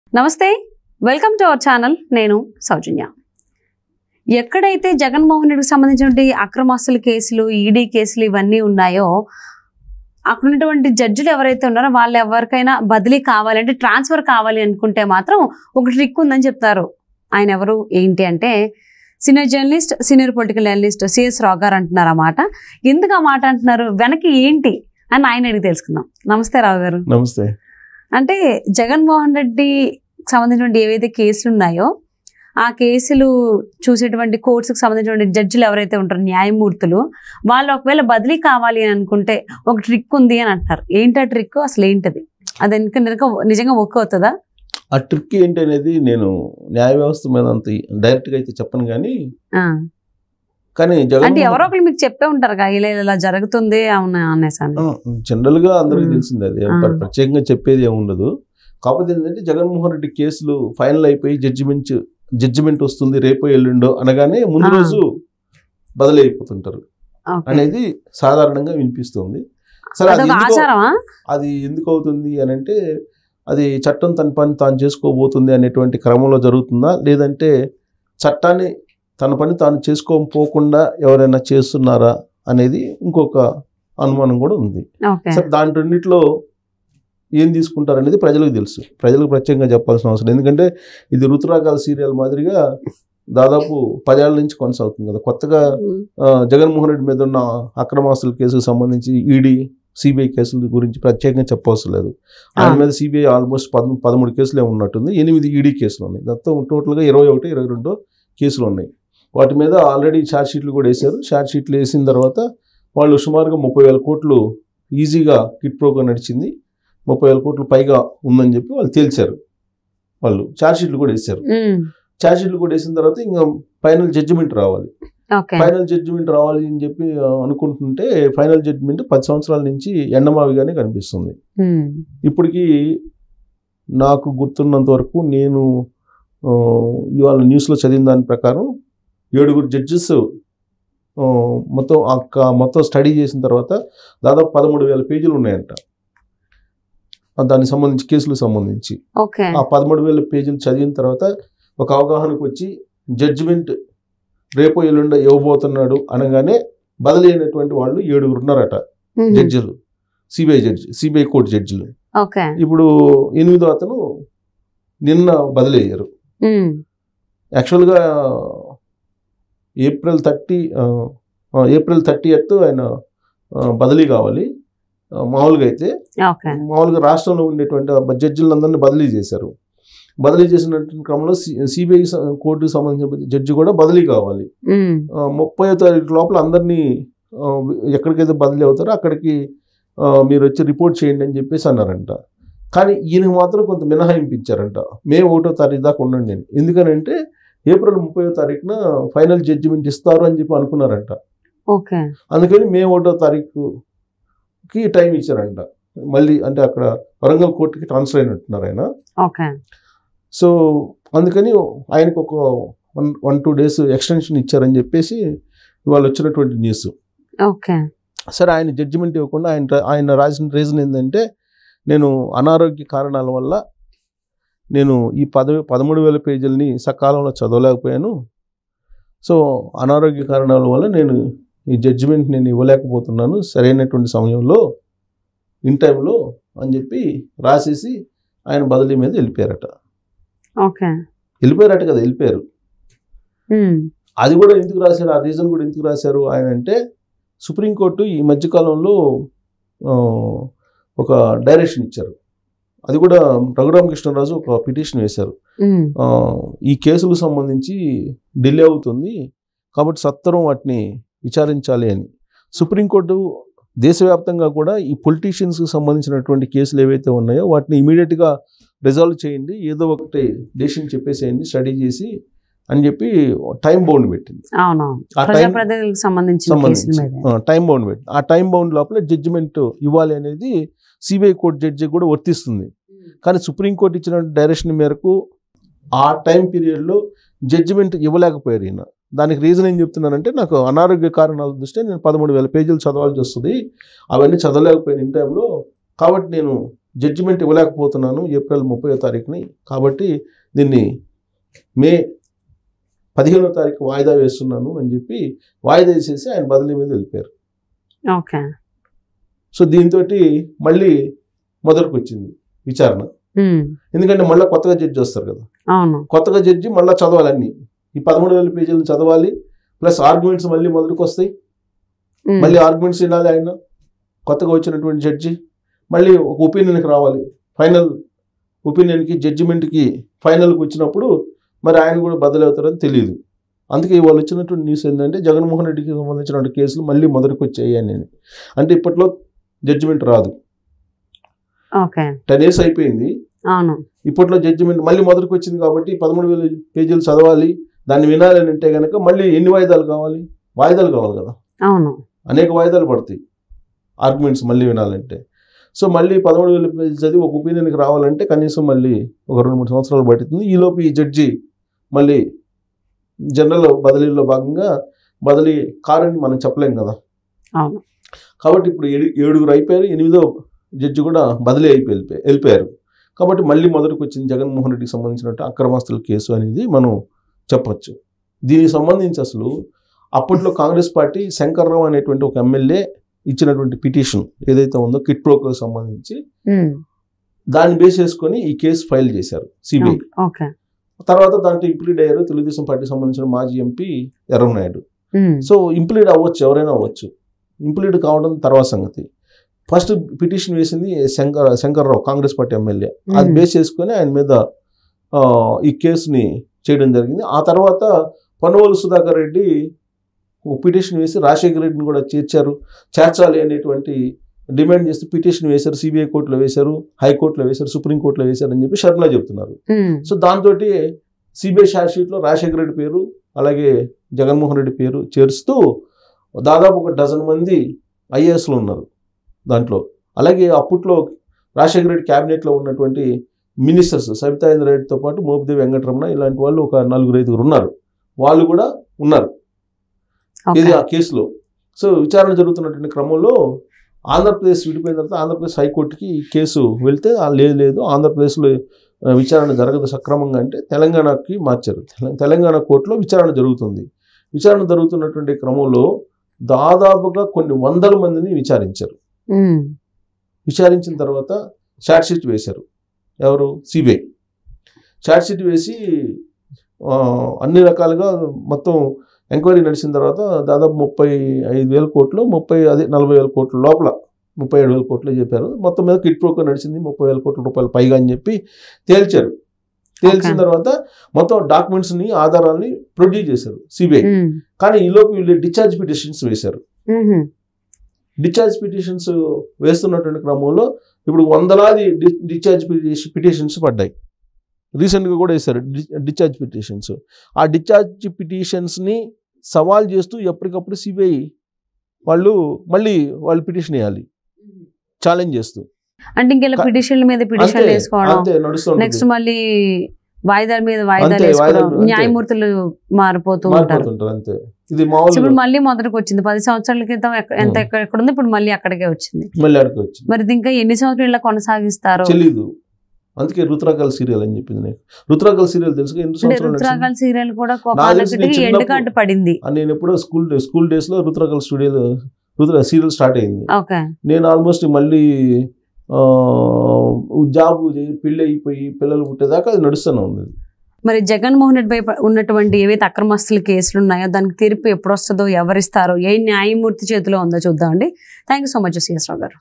నమస్తే welcome to our channel నేను సౌజన్య ఎక్కడైతే జగన్మోహన్ రెడ్డికి సంబంధించినటువంటి అక్రమాస్తుల కేసులు ఈడీ కేసులు ఇవన్నీ ఉన్నాయో అక్కడ ఉన్నటువంటి జడ్జిలు ఎవరైతే ఉన్నారో వాళ్ళు ఎవరికైనా బదిలీ కావాలంటే ట్రాన్స్ఫర్ కావాలి అనుకుంటే మాత్రం ఒక ట్రిక్ ఉందని చెప్తారు ఆయన ఎవరు ఏంటి అంటే senior journalist senior political journalist CS Rao garu అంటున్నారు ఆ మాట ఎందుకు ఆ మాట అంటున్నారు వెనక్కి ఏంటి అని ఆయన అడిగి తెలుసుకుందాం నమస్తే రావు గారు నమస్తే అంటే జగన్మోహన్ రెడ్డి సంబంధించినటువంటి ఏవైతే కేసులు ఉన్నాయో ఆ కేసులు చూసేటువంటి కోర్టుకు సంబంధించినటువంటి జడ్జిలు ఎవరైతే ఉంటారో న్యాయమూర్తులు వాళ్ళు ఒకవేళ బదిలీ కావాలి అని అనుకుంటే ఒక ట్రిక్ ఉంది అని అంటారు ఏంటి ఆ ట్రిక్ అసలు ఏంటది అది ఎందుకంటే నిజంగా వర్క్ అవుతుందా ఆ ట్రిక్ ఏంటి అనేది నేను న్యాయ వ్యవస్థ మీద అంత డైరెక్ట్ గా అయితే చెప్పను కానీ ఆ. కానీ అంటే జగన్ ఎవరో ఒకరు మీకు చెప్పే ఉంటారు కదా ఇలా ఇలా జరుగుతుంది అవునా అనేసాను జనరల్ గా అందరికి మ్మ్. తెలిసింది అది ఆ. ప్ర- ప్రత్యేకంగా చెప్పేది ఏమి ఉండదు కాకపోతే ఏంటంటే జగన్మోహన్ రెడ్డి కేసులు ఫైనల్ అయిపోయి జడ్జిమెంట్ జడ్జిమెంట్ వస్తుంది రేపు ఎల్లుండో అనగానే ముందు ఆ. రోజు బదిలీ అయిపోతుంటారు ఓకే. అనేది సాధారణంగా వినిపిస్తుంది సరే అది అదొక ఎందుకు- ఆచారమా అది ఎందుకు అవుతుంది అని అంటే అది చట్టం తన పని తాను చేసుకోబోతుంది అనేటువంటి క్రమంలో జరుగుతుందా లేదంటే చట్టాన్ని తన పని తాను చేసుకోకపోకుండా ఎవరైనా చేస్తున్నారా అనేది ఇంకొక అనుమానం కూడా ఉంది ఓకే సరే దాని రెండిట్లో ఏం తీసుకుంటారు అనేది ప్రజలకు తెలుసు ప్రజలకు ప్రత్యేకంగా చెప్పాల్సిన అవసరం ఎందుకంటే ఇది ఋతురాగాల సీరియల్ మాదిరిగా దాదాపు పదేళ్ల నుంచి కొనసాగుతుంది కదా కొత్తగా ఆ, జగన్మోహన్ రెడ్డి మీద ఉన్న అక్రమాస్తుల కేసుకు సంబంధించి ఈడీ సిబిఐ కేసుల గురించి ప్రత్యేకంగా చెప్పవసరం లేదు ఆయన ఆ. మీద సిబిఐ ఆల్మోస్ట్ పద పదమూడు కేసులే ఉన్నట్టుంది ఎనిమిది ఈడీ కేసులు ఉన్నాయి మొత్తం టోటల్గా ఇరవై ఒకటి ఇరవై రెండు కేసులు ఉన్నాయి వాటి మీద ఆల్రెడీ ఛార్జ్ షీట్లు కూడా వేశారు ఛార్జ్ షీట్లు వేసిన తర్వాత వాళ్ళు సుమారుగా ముప్పై వేల కోట్లు ఈజీగా కిట్ ప్రోగా నడిచింది ముప్పై వేల కోట్లు పైగా ఉందని చెప్పి వాళ్ళు తేల్చారు వాళ్ళు ఛార్జ్ షీట్లు కూడా వేశారు ఉమ్. ఛార్జ్ షీట్లు కూడా వేసిన తర్వాత ఇంకా ఫైనల్ జడ్జిమెంట్ రావాలి ఓకే ఫైనల్ జడ్జిమెంట్ రావాలి అని చెప్పి ఆ, అనుకుంటుంటే ఫైనల్ జడ్జిమెంట్ పది సంవత్సరాల నుంచి ఎండమావిగానే కనిపిస్తుంది ఉమ్. ఇప్పటికీ నాకు గుర్తున్నంత వరకు నేను ఆ, ఇవాళ న్యూస్లో చదివిన దాని ప్రకారం ఏడుగురు జడ్జెస్ మొత్తం ఆ క- మొత్తం స్టడీ చేసిన తర్వాత దాదాపు పదమూడు వేల పేజీలు ఉన్నాయంట ఆ దానికి సంబంధించి కేసులకు సంబంధించి ఓకే ఆ పదమూడు వేల పేజీలు చదివిన తర్వాత ఒక అవగాహనకు వచ్చి జడ్జిమెంట్ రేపు ఎల్లుండ ఇవ్వబోతున్నాడు అనగానే బదిలీ అయినటువంటి వాళ్ళు ఏడుగురు ఉన్నారట ఉమ్. జడ్జిలు సిబిఐ జడ్జి సిబిఐ కోర్టు జడ్జిలు ఓకే ఇప్పుడు ఎనిమిదో అతను నిన్న బదిలీ అయ్యారు ఉమ్. యాక్చువల్గా ఏప్రిల్ థర్టీ ఏప్రిల్ థర్టీ ఎత్ ఆయన ఆ, బదిలీ కావాలి ఆ, మామూలుగా అయితే ఓకే మామూలుగా రాష్ట్రంలో ఉండేటువంటి ఆ జడ్జిలందరినీ బదిలీ చేశారు బదిలీ చేసినటువంటి క్రమంలో సిబిఐ కోర్టుకు సంబంధించిన జడ్జి కూడా బదిలీ కావాలి ఉమ్. ముప్పై తారీఖు లోపల అందరినీ ఆ, ఎక్కడికైతే బదిలీ అవుతారో అక్కడికి ఆ, మీరు వచ్చి రిపోర్ట్ చేయండి అని చెప్పేసి అన్నారంట కానీ ఈయన మాత్రం కొంత మినహాయింపు ఇచ్చారంట మే ఒకటో తారీఖు దాకా ఉండండి అని ఎందుకనంటే ఏప్రిల్ ముప్పై తారీఖున ఫైనల్ జడ్జిమెంట్ ఇస్తారు అని చెప్పి అనుకున్నారంట ఓకే అందుకని మే ఒకటో తారీఖుకి టైం ఇచ్చారంట మళ్ళీ అంటే అక్కడ వరంగల్ కోర్టుకి ట్రాన్స్ఫర్ అయినట్టున్నారు ఆయన ఓకే సో అందుకని ఆయనకు ఒక one one two days extension ఇచ్చారని చెప్పేసి ఇవాళ వచ్చినటువంటి న్యూస్ ఓకే సరే ఆయన జడ్జిమెంట్ ఇవ్వకుండా ఆయన ఆయన రాసిన రీజన్ ఏంటంటే నేను అనారోగ్య కారణాల వల్ల నేను ఈ పదవి పదమూడు వేల పేజీలని సకాలంలో చదవలేకపోయాను సో అనారోగ్య కారణాల వల్ల నేను ఈ జడ్జిమెంట్ నేను ఇవ్వలేకపోతున్నాను సరైనటువంటి సమయంలో ఇన్ టైంలో అని చెప్పి రాసేసి ఆయన బదిలీ మీద వెళ్ళిపోయారట ఓకే వెళ్ళిపోయారట కదా వెళ్ళిపోయారు ఉమ్. అది కూడా ఎందుకు రాశారు ఆ రీజన్ కూడా ఎందుకు రాశారు ఆయన అంటే సుప్రీంకోర్టు ఈ మధ్యకాలంలో ఆ, ఒక డైరెక్షన్ ఇచ్చారు అది కూడా రఘురామకృష్ణరాజు ఒక పిటిషన్ వేశారు ఉమ్. ఆ, ఈ కేసులకు సంబంధించి డిలే అవుతుంది కాబట్టి సత్వరం వాటిని విచారించాలి అని సుప్రీంకోర్టు దేశవ్యాప్తంగా కూడా ఈ పొలిటీషియన్స్కి సంబంధించినటువంటి కేసులు ఏవైతే ఉన్నాయో వాటిని ఇమీడియట్గా రిజాల్వ్ చేయండి ఏదో ఒకటి డెసిషన్ చెప్పేసేయండి స్టడీ చేసి అని చెప్పి టైం బౌండ్ పెట్టింది అవును ఆ టైం ప్రజాప్రతినిధులకు సంబంధించిన కేసుల సంబంధించి మీద టైం బౌండ్ పెట్టి ఆ టైం బౌండ్ లోపల జడ్జిమెంట్ ఇవ్వాలి అనేది సిబిఐ కోర్టు జడ్జి కూడా వర్తిస్తుంది కానీ సుప్రీంకోర్టు ఇచ్చిన డైరెక్షన్ మేరకు ఆ టైం పీరియడ్లో జడ్జిమెంట్ ఇవ్వలేకపోయారు ఈయన దానికి రీజన్ ఏం చెప్తున్నానంటే నాకు అనారోగ్య కారణాల దృష్ట్యా నేను పదమూడు వేల పేజీలు చదవాల్సి వస్తుంది అవన్నీ చదవలేకపోయాను ఇన్ టైంలో కాబట్టి నేను జడ్జిమెంట్ ఇవ్వలేకపోతున్నాను ఏప్రిల్ ముప్పై తారీఖుని కాబట్టి దీన్ని మే పదిహేనో తారీఖు వాయిదా వేస్తున్నాను అని చెప్పి వాయిదా వేసేసి ఆయన బదిలీ మీద వెళ్ళిపోయారు ఓకే సో దీంతో మళ్ళీ మొదటికి వచ్చింది విచారణ ఉమ్, ఎందుకంటే మళ్ళీ కొత్తగా జడ్జి వస్తారు కదా అవును కొత్తగా జడ్జి మళ్ళీ చదవాలి అన్ని ఈ పదమూడు వేల పేజీలు చదవాలి ప్లస్ ఆర్గ్యుమెంట్స్ మళ్ళీ మొదటికి వస్తాయి ఉమ్, మళ్ళీ ఆర్గ్యుమెంట్స్ వినాలి ఆయన కొత్తగా వచ్చినటువంటి జడ్జి మళ్ళీ ఒక ఒపీనియన్కి రావాలి ఫైనల్ ఒపీనియన్కి జడ్జిమెంట్కి ఫైనల్కి వచ్చినప్పుడు మరి ఆయన కూడా బదిలీ అవుతారని తెలియదు అందుకే వాళ్ళు వచ్చినటువంటి న్యూస్ ఏంటంటే జగన్మోహన్ రెడ్డికి సంబంధించినటువంటి కేసులు మళ్ళీ మొదటికి వచ్చాయి అని అంటే ఇప్పట్లో జడ్జిమెంట్ రాదు ఓకే టెన్ ఇయర్స్ అయిపోయింది అవును ఇప్పట్లో జడ్జిమెంట్ మళ్ళీ మొదటికి వచ్చింది కాబట్టి పదమూడు వేల పేజీలు చదవాలి దాన్ని వినాలి అని అంటే కనుక మళ్ళీ ఎన్ని వాయిదాలు కావాలి వాయిదాలు కావాలి కదా అవును అనేక వాయిదాలు పడతాయి ఆర్గ్యుమెంట్స్ మళ్ళీ వినాలంటే సో మళ్ళీ పదమూడు వేల పేజీలు చదివి ఒక ఒపీనియన్కి రావాలంటే కనీసం మళ్ళీ ఒక రెండు మూడు సంవత్సరాలు పడుతుంది ఈలోపు ఈ జడ్జి మళ్ళీ జనరల్ బదిలీలో భాగంగా బదిలీ కారని మనం చెప్పలేం కదా అవును కాబట్టి ఇప్పుడు ఏడు ఏడుగురు అయిపోయారు ఎనిమిదో జడ్జి కూడా బదిలీ అయిపోయి వెళ్ళిపోయి- వెళ్ళిపోయారు కాబట్టి మళ్ళీ మొదటికి వచ్చింది జగన్మోహన్ రెడ్డికి సంబంధించినట్టు అక్రమాస్తుల కేసు అనేది మనం చెప్పొచ్చు దీనికి సంబంధించి అసలు అప్పట్లో కాంగ్రెస్ పార్టీ శంకర్రావు అనేటువంటి ఒక ఎమ్మెల్యే ఇచ్చినటువంటి పిటిషన్ ఏదైతే ఉందో కిట్ ప్రోకోకి సంబంధించి ఉమ్, దాన్ని బేస్ చేసుకొని ఈ కేసు ఫైల్ చేశారు సిబిఐ ఓకే తర్వాత దాంట్లో ఇంప్లీడ్ అయ్యారు తెలుగుదేశం పార్టీకి సంబంధించిన మాజీ ఎంపీ ఎర్రంనాయుడు ఉమ్, సో ఇంప్లీడ్ అవ్వచ్చు ఎవరైనా అవ్వచ్చు ఇంప్లీడ్ కావడం తర్వాత సంగతి ఫస్ట్ పిటిషన్ వేసింది శంకర్ శంకర్రావు కాంగ్రెస్ పార్టీ ఎమ్మెల్యే అది ఉమ్, బేస్ చేసుకొని ఆయన మీద ఆ, ఈ కేసుని చేయడం జరిగింది ఆ తర్వాత పనువోలు సుధాకర్ రెడ్డి ఒక పిటిషన్ వేసి రాజశేఖర రెడ్డిని కూడా చేర్చారు చేర్చాలి అనేటువంటి డిమాండ్ చేస్తూ పిటిషన్ వేశారు సిబిఐ కోర్టులో వేశారు హైకోర్టులో వేశారు సుప్రీంకోర్టులో వేశారు అని చెప్పి షర్మిలా చెప్తున్నారు ఉమ్, సో దాంతో సిబిఐ ఛార్జ్ షీట్లో రాజశేఖర రెడ్డి పేరు అలాగే జగన్మోహన్ రెడ్డి పేరు చేరుస్తూ దాదాపు ఒక డజన్ మంది ఐఏఎస్లు ఉన్నారు దాంట్లో అలాగే అప్పట్లో రాజశేఖర రెడ్డి క్యాబినెట్లో ఉన్నటువంటి మినిస్టర్స్ సబితాయింద్ర రెడ్డితో పాటు మోపిదేవి వెంకటరమణ ఇలాంటి వాళ్ళు ఒక నలుగురు ఐదుగురు ఉన్నారు వాళ్ళు కూడా ఉన్నారు ఓకే ఇది ఆ కేసులో సో విచారణ జరుగుతున్నటువంటి క్రమంలో ఆంధ్రప్రదేశ్ విడిపోయిన తర్వాత ఆంధ్రప్రదేశ్ హైకోర్టుకి ఈ కేసు వెళ్తే ఆ లేదు లేదు ఆంధ్రప్రదేశ్లో ఆ, విచారణ జరగదు సక్రమంగా అంటే తెలంగాణకి మార్చారు తెల- తెలంగాణ కోర్టులో విచారణ జరుగుతుంది విచారణ జరుగుతున్నటువంటి క్రమంలో దాదాపుగా కొన్ని వందల మందిని విచారించారు ఉమ్, విచారించిన తర్వాత ఛార్జ్ షీట్ వేశారు ఎవరు సిబిఐ ఛార్జ్ షీట్ వేసి ఆ, అన్ని రకాలుగా మొత్తం ఎంక్వైరీ నడిచిన తర్వాత దాదాపు ముప్పై ఐదు వేల కోట్లు ముప్పై అదే నలభై వేల కోట్ల లోపల ముప్పై ఏడు వేల కోట్లు చెప్పారు మొత్తం మీద కిట్ ప్రోకో నడిచింది ముప్పై వేల కోట్ల రూపాయలు పైగా అని చెప్పి తేల్చారు తేల్చిన Okay. తర్వాత మొత్తం డాక్యుమెంట్స్ని ఆధారాలని ప్రొడ్యూస్ చేశారు సిబిఐ ఉమ్, కానీ ఈలోపు వీళ్ళు డిశ్చార్జ్ పిటిషన్స్ వేశారు ఉహు, డిశ్చార్జ్ పిటిషన్స్ వేస్తున్నటువంటి క్రమంలో ఇప్పుడు వందలాది డి- డిశ్చార్జ్ పిటిష- పిటిషన్స్ పడ్డాయి రీసెంట్గా కూడా వేశారు డి- డిశ్చార్జ్ పిటిషన్స్ ఆ డిశ్చార్జ్ పిటిషన్స్ని సవాల్ చేస్తూ ఎప్పటికప్పుడు సిబిఐ వాళ్ళు మళ్ళీ వాళ్ళు పిటిషన్ వేయాలి ఛాలెంజ్ చేస్తూ అంటే ఇంకెలా క- పిటిషన్ల మీద అంతే పిటిషన్లు వేసుకోవడం అంతే నడుస్తుంది నెక్స్ట్ మళ్ళీ వాయిదాల మీద వాయిదాలు అంతే, వేసుకోవడం వాయిదాలు, అంతే. న్యాయమూర్తులు మారిపోతూ ఉంటారు మారిపోతుంటారు అంతే ఇది సో మామూలుగా ఇప్పుడు మళ్ళీ మొదటికి వచ్చింది పది సంవత్సరాల క్రితం ఎక్క- ఎంత Hmm. ఎక్కడ ఎక్కడ ఉంది ఇప్పుడు మళ్ళీ అక్కడికే వచ్చింది మళ్ళీ అడిగి వచ్చింది మరి ఇది ఇంకా ఎన్ని సంవత్సరాలు ఇలా కొనసాగిస్తారు తెలీదు అందుకే రుద్రాకల్ సీరియల్ అని చెప్పింది నీకు రుద్రాకల్ సీరియల్ తెలుసు ఎన్ని అంటే సంవత్సరాలు నడిచింది? రుద్రాకాల సీరియల్ కూడా తెలిసి ఒకళ్ళకి నేను ఎండ్ చిన్నప్పుడు- కార్డు పడింది అని నేను ఎప్పుడో స్కూల్ స్కూల్ డేస్లో రుద్రకల్ స్టూడియోలో రుద్ర సీరియల్ స్టార్ట్ అయింది ఓకే నేను ఆల్మోస్ట్ మళ్ళీ ఆ, జాబ్ చేయి- పెళ్ళి అయిపోయి పిల్లలు పుట్టేదాకా అది నడుస్తూనే ఉంది మరి జగన్మోహన్ రెడ్డి పై ఉన్నటువంటి ఏవైతే అక్రమస్తుల కేసులు ఉన్నాయో దానికి తీర్పు ఎప్పుడు వస్తుందో ఎవరిస్తారో ఏ న్యాయమూర్తి చేతిలో ఉందో చూద్దామండి thank you so much CS Rao గారు